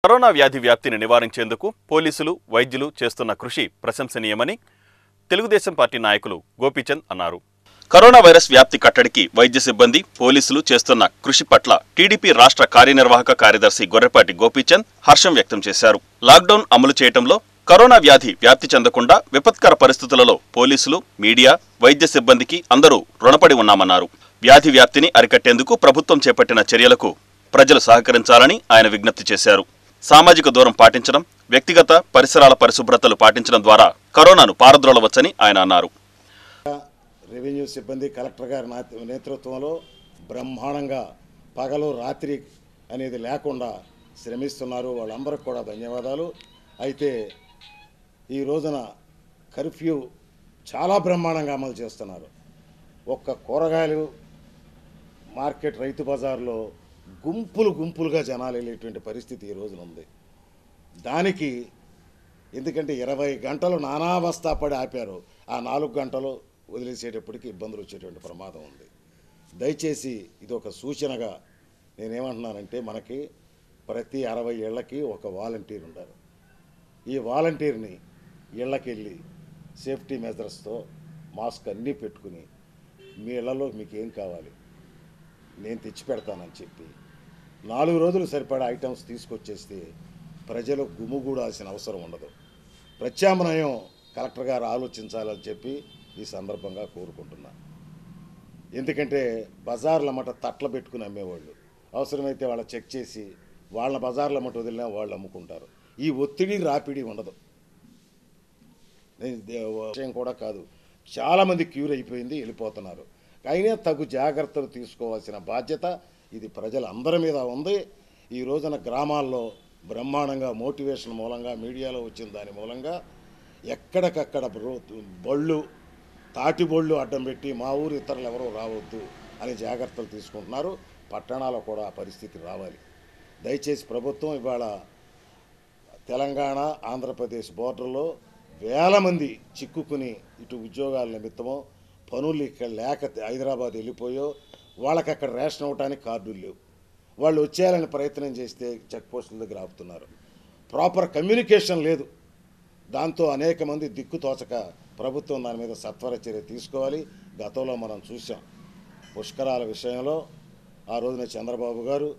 Corona వ్యాధి వ్యాప్తిని నివారించేందుకు పోలీసులు వైద్యులు చేస్తున్న కృషి ప్రశంసనీయమని తెలుగుదేశం పార్టీ నాయకులు గోపీచంద్ అన్నారు కరోనా వైరస్ వ్యాప్తి కట్టడికి వైద్య సిబ్బంది పోలీసులు చేస్తున్న కృషి పట్ల టీడీపీ రాష్ట్ర కార్యనిర్వాహక కార్యదర్శి గొర్రెపాటి గోపీచంద్ హర్షం వ్యక్తం చేశారు లాక్డౌన్ అమలు చేయటంలో కరోనా వ్యాధి వ్యాప్తి చెందకుండా విపత్కర పరిస్థితులలో పోలీసులు మీడియా వైద్య సిబ్బందికి అందరూ రుణపడి ఉన్నామన్నారు వ్యాధి వ్యాప్తిని అరికట్టేందుకు ప్రభుత్వం చేపట్టిన చర్యలకు ప్రజలు సహకరించాలని ఆయన విజ్ఞప్తి చేశారు సామాజిక దూరం పాటించడం వ్యక్తిగత పరిసరాల పరిశుభ్రతలు పాటించడం ద్వారా కరోనాను పారద్రోలవచ్చని ఆయన అన్నారు రెవెన్యూ సిబ్బంది కలెక్టర్ గారి నాత- నేతృత్వంలో బ్రహ్మాండంగా పగలు రాత్రి అనేది లేకుండా శ్రమిస్తున్నారు వాళ్ళందరికీ కూడా ధన్యవాదాలు అయితే ఈ రోజున కర్ఫ్యూ చాలా బ్రహ్మాండంగా అమలు చేస్తున్నారు ఒక్క కూరగాయలు మార్కెట్ రైతు బజార్లో గుంపులు గుంపులుగా జనాలు వెళ్ళేటువంటి పరిస్థితి ఈ రోజున ఉంది దానికి ఎందుకంటే ఇరవై గంటలు నానావస్థ పడి ఆపారు ఆ నాలుగు గంటలు వదిలేసేటప్పటికి ఇబ్బందులు వచ్చేటువంటి ప్రమాదం ఉంది దయచేసి ఇది ఒక సూచనగా నేనేమంటున్నానంటే మనకి ప్రతి అరవై ఏళ్ళకి ఒక వాలంటీర్ ఉండాలి ఈ వాలంటీర్ని ఇళ్ళకెళ్ళి సేఫ్టీ మెజర్స్తో మాస్క్ అన్నీ పెట్టుకుని మీ ఇళ్లలో మీకు ఏం కావాలి నేను తెచ్చి పెడతానని చెప్పి నాలుగు రోజులు సరిపడా ఐటమ్స్ తీసుకొచ్చేస్తే ప్రజలు గుమిగూడాల్సిన అవసరం ఉండదు ప్రత్యామ్నాయం కలెక్టర్ గారు ఆలోచించాలని చెప్పి ఈ సందర్భంగా కోరుకుంటున్నా ఎందుకంటే బజార్ల మట తట్ల పెట్టుకుని అమ్మేవాళ్ళు అవసరమైతే వాళ్ళ చెక్ చేసి వాళ్ళ బజార్ల మట వదిలినా వాళ్ళు అమ్ముకుంటారు ఈ ఒత్తిడి రాపిడి ఉండదు నేను దే- విషయం కూడా కాదు చాలామంది క్యూర్ అయిపోయింది వెళ్ళిపోతున్నారు అయినా తగు జాగ్రత్తలు తీసుకోవాల్సిన బాధ్యత ఇది ప్రజలందరి మీద ఉంది ఈ రోజున గ్రామాల్లో బ్రహ్మాండంగా మోటివేషన్ మూలంగా మీడియాలో వచ్చిన దాని మూలంగా ఎక్కడికక్కడ రో- బళ్ళు తాటి బళ్ళు అడ్డం పెట్టి మా ఊరు ఇతరులు ఎవరూ రావద్దు అని జాగ్రత్తలు తీసుకుంటున్నారు పట్టణాల్లో కూడా ఆ పరిస్థితి రావాలి దయచేసి ప్రభుత్వం ఇవాళ తెలంగాణ ఆంధ్రప్రదేశ్ బోర్డర్లో వేల మంది చిక్కుకుని ఇటు ఉద్యోగాల నిమిత్తమో పనులు ఇక్కడ లేక హైదరాబాద్ వెళ్ళిపోయో వాళ్ళకి అక్కడ రేషన్ అవ్వటానికి కార్డులు లేవు వాళ్ళు వచ్చేయాలని ప్రయత్నం చేస్తే చెక్ పోస్టుల దగ్గర ఆపుతున్నారు ప్రాపర్ కమ్యూనికేషన్ లేదు దాంతో అనేక మంది దిక్కు తోచక ప్రభుత్వం దాని మీద సత్వర చర్య తీసుకోవాలి గతంలో మనం చూసాం పుష్కరాల విషయంలో ఆ రోజున చంద్రబాబు గారు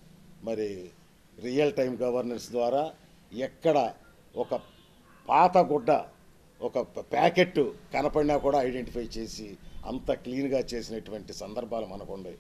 మరి రియల్ టైం గవర్నెన్స్ ద్వారా ఎక్కడ ఒక పాత గుడ్డ ఒక ప- ప్యాకెట్ కనపడినా కూడా ఐడెంటిఫై చేసి అంత క్లీన్గా చేసినటువంటి సందర్భాలు మనకు ఉన్నాయి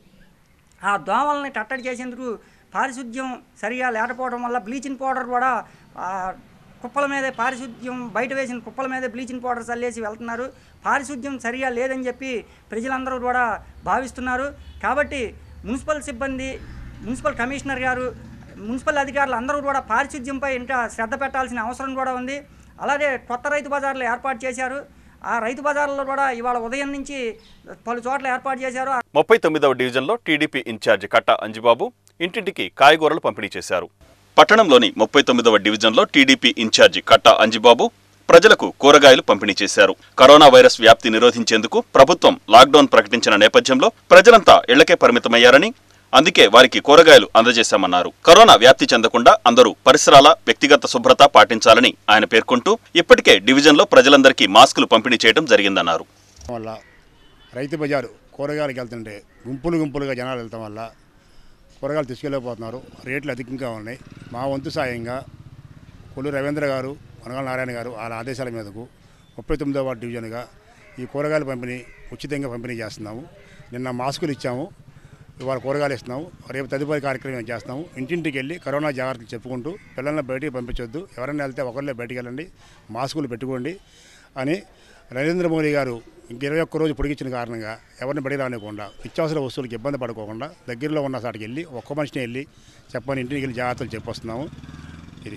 ఆ దోమల్ని కట్టడి చేసేందుకు పారిశుద్ధ్యం సరిగా లేకపోవడం వల్ల బ్లీచింగ్ పౌడర్ కూడా ఆ కుప్పల మీదే పారిశుద్ధ్యం బయట వేసిన కుప్పల మీదే బ్లీచింగ్ పౌడర్ చల్లేసి వెళ్తున్నారు పారిశుద్ధ్యం సరిగా లేదని చెప్పి ప్రజలందరూ కూడా భావిస్తున్నారు కాబట్టి మున్సిపల్ సిబ్బంది మున్సిపల్ కమిషనర్ గారు మున్సిపల్ అధికారులు అందరూ కూడా పారిశుద్ధ్యంపై ఇంకా శ్రద్ధ పెట్టాల్సిన అవసరం కూడా ఉంది అలాగే కొత్త రైతు బజార్లు ఏర్పాటు చేశారు ఆ రైతు బజార్లో కూడా ఇవాళ ఉదయం నుంచి పలు చోట్ల ఏర్పాటు చేశారు ముప్పై తొమ్మిదవ డివిజన్లో టీడీపీ ఇన్ఛార్జి కట్ట అంజిబాబు ఇంటింటికి కాయగూరలు పంపిణీ చేశారు పట్టణంలోని ముప్పై తొమ్మిదవ డివిజన్లో టీడీపీ ఇన్ఛార్జి కట్ట అంజిబాబు ప్రజలకు కూరగాయలు పంపిణీ చేశారు కరోనా వైరస్ వ్యాప్తి నిరోధించేందుకు ప్రభుత్వం లాక్డౌన్ ప్రకటించిన నేపథ్యంలో ప్రజలంతా ఇళ్లకే పరిమితమయ్యారని అందుకే వారికి కూరగాయలు అందజేశామన్నారు కరోనా వ్యాప్తి చెందకుండా అందరూ పరిసరాల వ్యక్తిగత శుభ్రత పాటించాలని ఆయన పేర్కొంటూ ఇప్పటికే డివిజన్లో ప్రజలందరికీ మాస్కులు పంపిణీ చేయడం జరిగిందన్నారు వల్ల రైతు బజారు కూరగాయలకు వెళ్తుంటే గుంపులు గుంపులుగా జనాలు వెళ్తాం వల్ల కూరగాయలు తీసుకెళ్ళిపోతున్నారు రేట్లు అధికంగా ఉన్నాయి మా వంతు సాయంగా కొల్లు రవీంద్ర గారు వనగాల నారాయణ గారు వాళ్ళ ఆదేశాల మీదకు ముప్పై తొమ్మిదవ వార్డు డివిజన్గా ఈ కూరగాయల పంపిణీ ఉచితంగా పంపిణీ చేస్తున్నాము నిన్న మాస్కులు ఇచ్చాము ఇవాళ కూరగాయలు ఇస్తున్నాము రేపు తదుపరి కార్యక్రమం చేస్తాము ఇంటింటికి వెళ్ళి కరోనా జాగ్రత్తలు చెప్పుకుంటూ పిల్లల్ని బయటికి పంపించొద్దు ఎవరైనా వెళ్తే ఒకళ్ళే బయటికి వెళ్ళండి మాస్కులు పెట్టుకోండి అని నరేంద్ర మోడీ గారు ఇంక ఇరవై ఒక్క రోజు పొడిగించిన కారణంగా ఎవరిని బడి రానివ్వకుండా నిత్యావసర వస్తువులకు ఇబ్బంది పడుకోకుండా దగ్గరలో ఉన్న సాటికి వెళ్ళి ఒక్క మనిషిని వెళ్ళి చెప్పని ఇంటికి వెళ్ళి జాగ్రత్తలు చెప్పొస్తున్నాము ఇది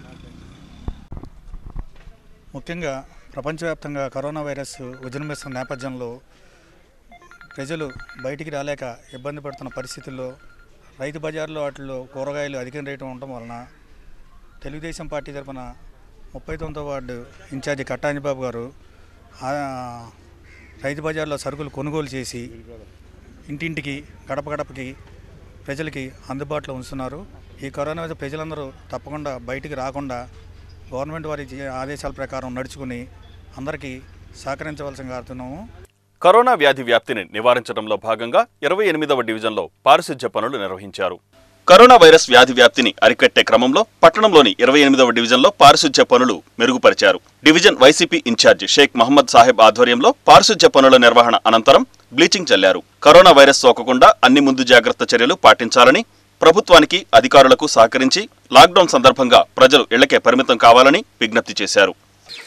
ముఖ్యంగా ప్రపంచవ్యాప్తంగా కరోనా వైరస్ విజృంభిస్తున్న నేపథ్యంలో ప్రజలు బయటికి రాలేక ఇబ్బంది పడుతున్న పరిస్థితుల్లో రైతు బజార్లో వాటిలో కూరగాయలు అధిక రేటు ఉండటం వలన తెలుగుదేశం పార్టీ తరఫున ముప్పై తొమ్మిదో వార్డు ఇన్ఛార్జి కట్టాంజిబాబు గారు ఆ రైతు బజార్లో సరుకులు కొనుగోలు చేసి ఇంటింటికి గడప గడపకి ప్రజలకి అందుబాటులో ఉంచుతున్నారు ఈ కరోనా మీద ప్రజలందరూ తప్పకుండా బయటికి రాకుండా గవర్నమెంట్ వారి జీ- ఆదేశాల ప్రకారం నడుచుకుని అందరికీ సహకరించవలసిందిగా కోరుతున్నాము కరోనా వ్యాధి వ్యాప్తిని నివారించడంలో భాగంగా ఇరవై ఎనిమిదవ డివిజన్లో పారిశుధ్య పనులు నిర్వహించారు కరోనా వైరస్ వ్యాధి వ్యాప్తిని అరికట్టే క్రమంలో పట్టణంలోని ఇరవై ఎనిమిదవ డివిజన్లో పారిశుధ్య పనులు మెరుగుపరిచారు division YCP incharge Sheikh Mohammed Saheb ఆధ్వర్యంలో పారిశుధ్య పనుల నిర్వహణ అనంతరం బ్లీచింగ్ చల్లారు కరోనా వైరస్ సోకకుండా అన్ని ముందు జాగ్రత్త చర్యలు పాటించాలని ప్రభుత్వానికి అధికారులకు సహకరించి లాక్డౌన్ సందర్భంగా ప్రజలు ఇళ్లకే పరిమితం కావాలని విజ్ఞప్తి చేశారు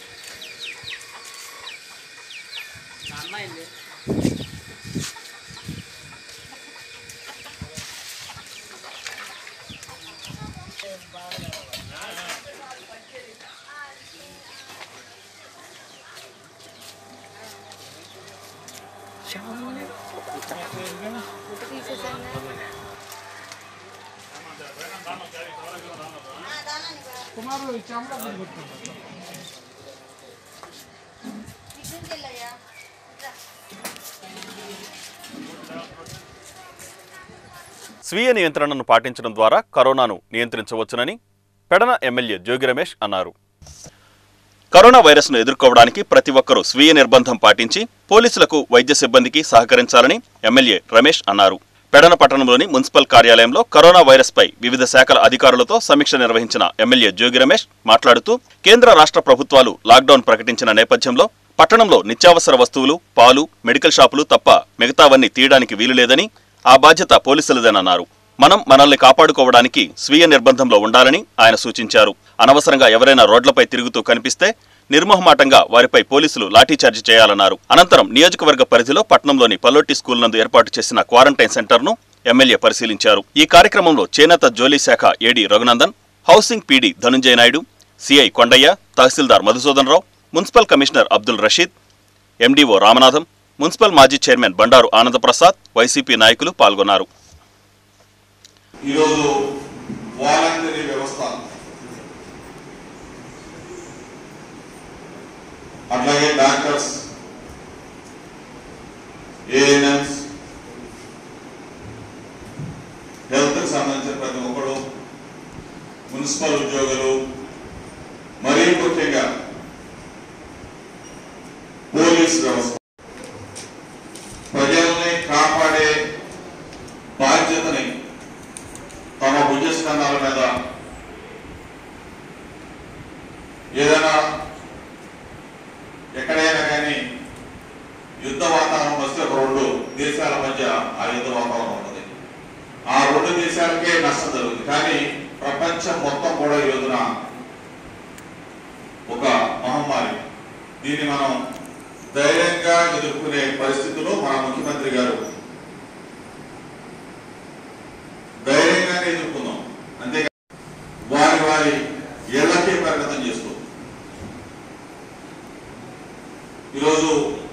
స్వీయ నియంత్రణను పాటించడం ద్వారా కరోనాను నియంత్రించవచ్చునని పెడన ఎమ్మెల్యే జోగి రమేష్ అన్నారు కరోనా వైరస్ను ఎదుర్కోవడానికి ప్రతి ఒక్కరూ స్వీయ నిర్బంధం పాటించి పోలీసులకు వైద్య సిబ్బందికి సహకరించాలని ఎమ్మెల్యే రమేష్ అన్నారు పెడన పట్టణంలోని మున్సిపల్ కార్యాలయంలో కరోనా వైరస్పై వివిధ శాఖల అధికారులతో సమీక్ష నిర్వహించిన ఎమ్మెల్యే జోగి రమేష్ మాట్లాడుతూ కేంద్ర రాష్ట్ర ప్రభుత్వాలు లాక్డౌన్ ప్రకటించిన నేపథ్యంలో పట్టణంలో నిత్యావసర వస్తువులు పాలు మెడికల్ షాపులు తప్ప మిగతావన్నీ తీయడానికి వీలులేదని ఆ బాధ్యత పోలీసులదేనన్నారు మనం మనల్ని కాపాడుకోవడానికి స్వీయ నిర్బంధంలో ఉండాలని ఆయన సూచించారు అనవసరంగా ఎవరైనా రోడ్లపై తిరుగుతూ కనిపిస్తే నిర్మోహమాటంగా వారిపై పోలీసులు లాఠీచార్జి చేయాలన్నారు అనంతరం నియోజకవర్గ పరిధిలో పట్నంలోని పల్లోట్టి స్కూల్ నందు ఏర్పాటు చేసిన క్వారంటైన్ సెంటర్ను ఎమ్మెల్యే పరిశీలించారు ఈ కార్యక్రమంలో చేనేత జోలీ శాఖ AD Raghunandan housing PD Dhananjaya Naidu CI Kondaiah tahsildar Madhusudan Rao municipal commissioner Abdul Rasheed MDO Ramanatham municipal మాజీ చైర్మన్ బండారు ఆనందప్రసాద్ వైసీపీ నాయకులు పాల్గొన్నారు ఈరోజు వాలంటరీ వ్యవస్థ అట్లాగే డాక్టర్స్ ఏఎన్ఎంస్ హెల్త్కి సంబంధించిన ప్రతి ఒక్కరు మున్సిపల్ ఉద్యోగులు మరీ ముఖ్యంగా పోలీస్ వ్యవస్థ ప్రజల్ని కాపాడే బాధ్యతని తమ భుజస్కంధాల మీద ఏదైనా ఎక్కడైనా కానీ యుద్ధ వాతావరణం వస్తే ఒక రెండు దేశాల మధ్య ఆ యుద్ధ వాతావరణం ఉంటుంది ఆ రెండు దేశాలకే నష్టం జరుగుతుంది కానీ ప్రపంచం మొత్తం కూడా ఈ రోజున ఒక మహమ్మారి దీన్ని మనం ధైర్యంగా ఎదుర్కొనే పరిస్థితిలో మన ముఖ్యమంత్రి గారు ధైర్యంగానే ఎదుర్కొందాం అంతేగా వారి వారి ఇళ్లకే పరిమితం చేస్తూ ఈరోజు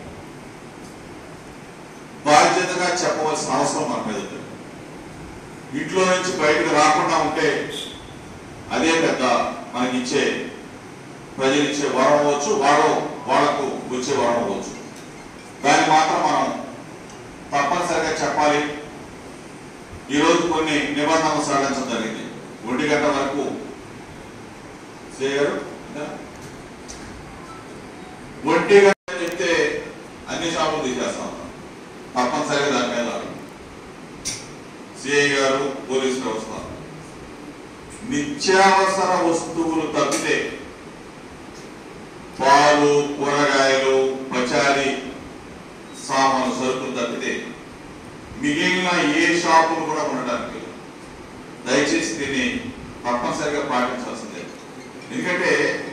బాధ్యతగా చెప్పవలసిన అవసరం మన మీద ఉంది ఇంట్లో నుంచి బయటకు రాకుండా ఉంటే అదే పెద్ద మనకిచ్చే ప్రజలు ఇచ్చే వరం అవ్వచ్చు వాళ్ళు వాళ్లకు వచ్చే వరం అవ్వచ్చు దాన్ని మాత్రం మనం తప్పనిసరిగా చెప్పాలి ఈ రోజు కొన్ని నిబంధనలు సాధించడం జరిగింది ఒంటి గంట వరకు చేయరు ఒంటి గంట చెప్తే అన్ని షాపులు తీసేస్తాం తప్పనిసరిగా దాని మీద సిఐ గారు పోలీస్ వ్యవస్థ నిత్యావసర వస్తువులు తప్పితే పాలు కూరగాయలు పచారీ సామాను సరుకులు తప్పితే మిగిలిన ఏ షాపులు కూడా ఉండడానికి లేదు. దయచేసి దీన్ని తప్పనిసరిగా పాటించాల్సిందే ఎందుకంటే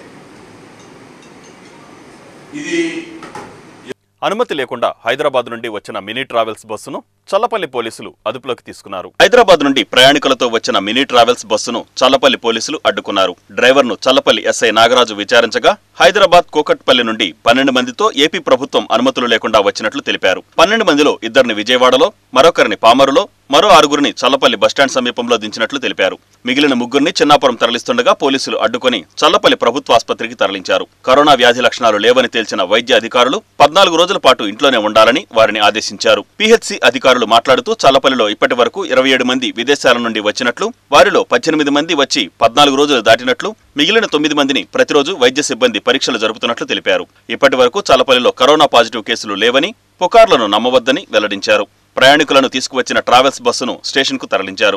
ఇది అనుమతి లేకుండా హైదరాబాద్ నుండి వచ్చిన మినీ ట్రావెల్స్ బస్సును చల్లపల్లి పోలీసులు అదుపులోకి తీసుకున్నారు హైదరాబాద్ నుండి ప్రయాణికులతో వచ్చిన మినీ ట్రావెల్స్ బస్సును చల్లపల్లి పోలీసులు అడ్డుకున్నారు డ్రైవర్ను చల్లపల్లి ఎస్ఐ నాగరాజు విచారించగా హైదరాబాద్ కోకట్పల్లి నుండి పన్నెండు మందితో ఏపీ ప్రభుత్వం అనుమతులు లేకుండా వచ్చినట్లు తెలిపారు పన్నెండు మందిలో ఇద్దరిని విజయవాడలో మరొకరిని పామరులో మరో ఆరుగురిని చల్లపల్లి బస్టాండ్ సమీపంలో దించినట్లు తెలిపారు మిగిలిన ముగ్గురిని చిన్నాపురం తరలిస్తుండగా పోలీసులు అడ్డుకొని చల్లపల్లి ప్రభుత్వ ఆసుపత్రికి తరలించారు కరోనా వ్యాధి లక్షణాలు లేవని తేల్చిన వైద్య అధికారులు పద్నాలుగు రోజుల పాటు ఇంట్లోనే ఉండాలని వారిని ఆదేశించారు పీహెచ్సీ అధికారులు అధికారులు మాట్లాడుతూ చల్లపల్లిలో ఇప్పటి వరకు ఇరవై ఏడు మంది విదేశాల నుండి వచ్చినట్లు వారిలో పద్దెనిమిది మంది వచ్చి పద్నాలుగు రోజులు దాటినట్లు మిగిలిన తొమ్మిది మందిని ప్రతిరోజు వైద్య సిబ్బంది పరీక్షలు జరుపుతున్నట్లు తెలిపారు ఇప్పటి వరకు చల్లపల్లిలో కరోనా పాజిటివ్ కేసులు లేవని పుకార్లను నమ్మవద్దని వెల్లడించారు ప్రయాణికులను తీసుకువచ్చిన ట్రావెల్స్ బస్సును స్టేషన్కు తరలించారు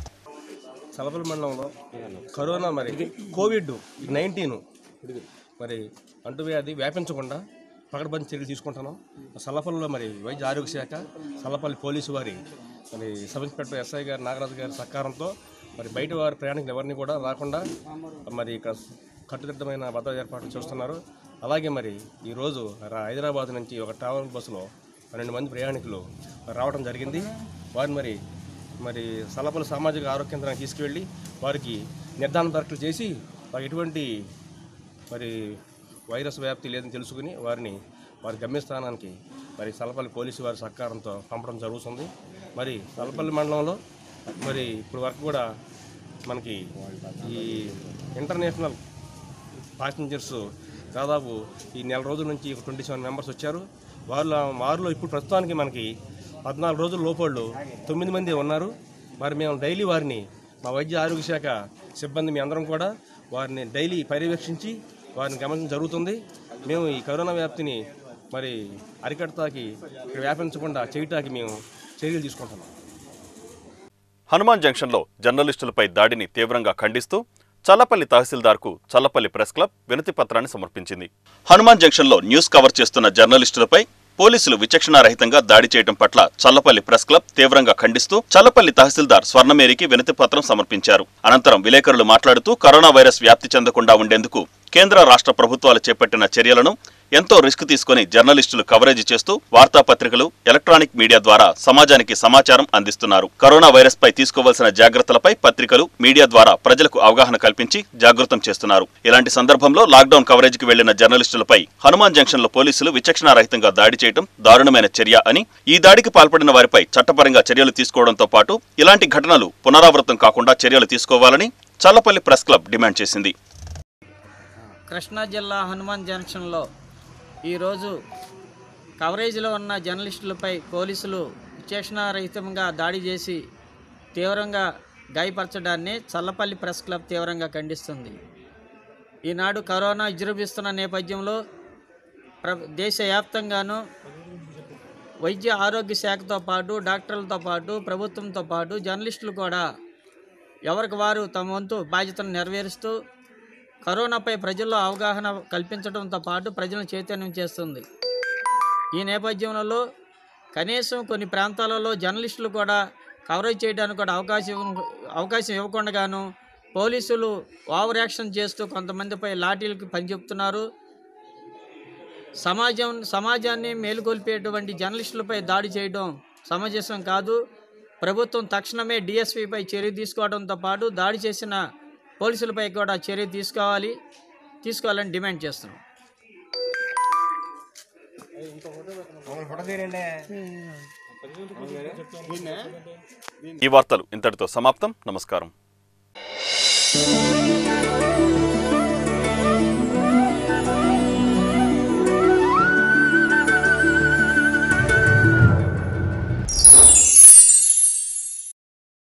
సలపల మండలంలో కరోనా మరి కోవిడ్ నైన్టీన్ మరి అంటువ్యాధి వ్యాపించకుండా పకడ్బందీ చర్యలు తీసుకుంటున్నాం సలపల్లో మరి వైద్య ఆరోగ్య శాఖ సలపల్లి పోలీసు వారి మరి సబ్ ఇన్స్పెక్టర్ ఎస్ఐ గారి నాగరాజు గారి సహకారంతో మరి బయట వారి ప్రయాణికులు ఎవరిని కూడా రాకుండా మరి ఇక్కడ కట్టుదిట్టమైన భద్రత ఏర్పాట్లు చేస్తున్నారు అలాగే మరి ఈరోజు రా- హైదరాబాద్ నుంచి ఒక ట్రావెల్ బస్సులో పన్నెండు మంది ప్రయాణికులు రావడం జరిగింది వారిని మరి మరి సలపల సామాజిక ఆరోగ్య కేంద్రానికి తీసుకువెళ్ళి వారికి నిర్ధారణ పరీక్షలు చేసి వారికి ఎటువంటి మరి వైరస్ వ్యాప్తి లేదని తెలుసుకుని వారిని వారి గమ్యస్థానానికి మరి సలపల్లి పోలీసు వారి సహకారంతో పంపడం జరుగుతుంది మరి సలపల్లి మండలంలో మరి ఇప్పుడు వరకు కూడా మనకి ఈ ఇంటర్నేషనల్ ప్యాసింజర్స్ దాదాపు ఈ నెల రోజుల నుంచి ఒక ట్వంటీ సెవెన్ మెంబర్స్ వచ్చారు వాళ్ళ వారిలో ఇప్పుడు ప్రస్తుతానికి మనకి పద్నాలుగు రోజుల లోపళ్ళు తొమ్మిది మంది ఉన్నారు మరి మేము డైలీ వారిని మా వైద్య ఆరోగ్య శాఖ సిబ్బంది మీ అందరం కూడా వారిని డైలీ పర్యవేక్షించి వారిని గమనించడం జరుగుతుంది మేము ఈ కరోనా వ్యాప్తిని మరి అరికడతాకి ఇక్కడ వ్యాపించకుండా చేయటానికి మేము చర్యలు తీసుకుంటున్నాం హనుమాన్ జంక్షన్లో జర్నలిస్టులపై దాడిని తీవ్రంగా ఖండిస్తూ చల్లపల్లి తహసీల్దార్కు చల్లపల్లి ప్రెస్ క్లబ్ వినతి పత్రాన్ని సమర్పించింది హనుమాన్ జంక్షన్లో న్యూస్ కవర్ చేస్తున్న జర్నలిస్టులపై పోలీసులు విచక్షణారహితంగా దాడి చేయడం పట్ల చల్లపల్లి ప్రెస్ క్లబ్ తీవ్రంగా ఖండిస్తూ చల్లపల్లి తహసీల్దార్ స్వర్ణమేరికి వినతి పత్రం సమర్పించారు అనంతరం విలేకరులు మాట్లాడుతూ కరోనా వైరస్ వ్యాప్తి చెందకుండా ఉండేందుకు కేంద్ర రాష్ట్ర ప్రభుత్వాలు చేపట్టిన చర్యలను ఎంతో రిస్క్ తీసుకుని జర్నలిస్టులు కవరేజ్ చేస్తూ వార్తాపత్రికలు ఎలక్ట్రానిక్ మీడియా ద్వారా సమాజానికి సమాచారం అందిస్తున్నారు కరోనా వైరస్ పై తీసుకోవాల్సిన జాగ్రత్తలపై పత్రికలు మీడియా ద్వారా ప్రజలకు అవగాహన కల్పించి జాగృతం చేస్తున్నారు ఇలాంటి సందర్భంలో లాక్డౌన్ కవరేజ్ కి వెళ్లిన జర్నలిస్టులపై హనుమాన్ జంక్షన్ లో పోలీసులు విచక్షణారహితంగా దాడి చేయడం దారుణమైన చర్య అని ఈ దాడికి పాల్పడిన వారిపై చట్టపరంగా చర్యలు తీసుకోవడంతో పాటు ఇలాంటి ఘటనలు పునరావృతం కాకుండా చర్యలు తీసుకోవాలని చల్లపల్లి ప్రెస్ క్లబ్ డిమాండ్ చేసింది కృష్ణా జిల్లా హనుమాన్ జంక్షన్లో ఈరోజు కవరేజ్లో ఉన్న జర్నలిస్టులపై పోలీసులు విచక్షణారహితంగా దాడి చేసి తీవ్రంగా గాయపరచడాన్ని చల్లపల్లి ప్రెస్ క్లబ్ తీవ్రంగా ఖండిస్తుంది ఈనాడు కరోనా విజృంభిస్తున్న నేపథ్యంలో ప్ర దేశవ్యాప్తంగాను వైద్య ఆరోగ్య శాఖతో పాటు డాక్టర్లతో పాటు ప్రభుత్వంతో పాటు జర్నలిస్టులు కూడా ఎవరికి వారు తమ వంతు బాధ్యతను నెరవేరుస్తూ కరోనాపై ప్రజల్లో అవగాహన కల్పించడంతో పాటు ప్రజలను చైతన్యం చేస్తుంది ఈ నేపథ్యంలో కనీసం కొన్ని ప్రాంతాలలో జర్నలిస్టులు కూడా కవరేజ్ చేయడానికి కూడా అవకాశం ఇవ్వ- అవకాశం ఇవ్వకుండాను పోలీసులు ఓవర్ యాక్షన్ చేస్తూ కొంతమందిపై లాఠీలకు పనిచెప్తున్నారు సమాజం సమాజాన్ని మేలుకొల్పేటువంటి జర్నలిస్టులపై దాడి చేయడం సమంజసం కాదు ప్రభుత్వం తక్షణమే డిఎస్పీపై చర్య తీసుకోవడంతో పాటు దాడి చేసిన పోలీసులపై కూడా చర్య తీసుకోవాలి తీసుకోవాలని డిమాండ్ చేస్తున్నాం ఈ వార్తలు ఇంతటితో సమాప్తం నమస్కారం